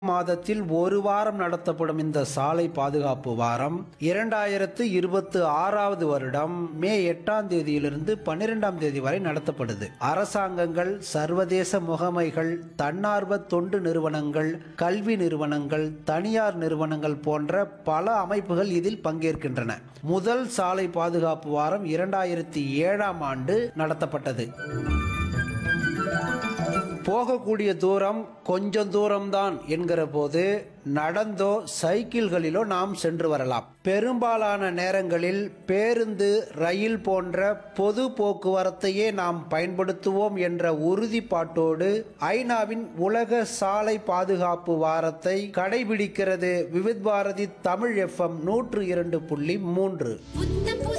மாதத்தில் ஒரு வாரம் நடத்தப்படும் இந்த சாலை பாதுகாப்பு வாரம் இரண்டாயிரத்து இருபத்தி ஆறாவது வருடம் மே எட்டாம் தேதியிலிருந்து பன்னிரெண்டாம் தேதி வரை நடத்தப்படுது அரசாங்கங்கள் சர்வதேச முகமைகள் தன்னார்வ தொண்டு நிறுவனங்கள் கல்வி நிறுவனங்கள் தனியார் நிறுவனங்கள் போன்ற பல அமைப்புகள் இதில் பங்கேற்கின்றன முதல் சாலை பாதுகாப்பு வாரம் இரண்டாயிரத்தி ஏழாம் ஆண்டு நடத்தப்பட்டது போகக்கூடிய தூரம் கொஞ்சம் தூரம்தான் என்கிற போது நடந்தோ சைக்கிள்களிலோ நாம் சென்று வரலாம் பெரும்பாலான நேரங்களில் பேருந்து ரயில் போன்ற பொது போக்குவரத்தையே நாம் பயன்படுத்துவோம் என்ற உறுதிப்பாட்டோடு ஐநாவின் உலக சாலை பாதுகாப்பு வாரத்தை கடைபிடிக்கிறது விவித் பாரதி தமிழ் எஃப்எம் நூற்று இரண்டு புள்ளி மூன்று புத்தம்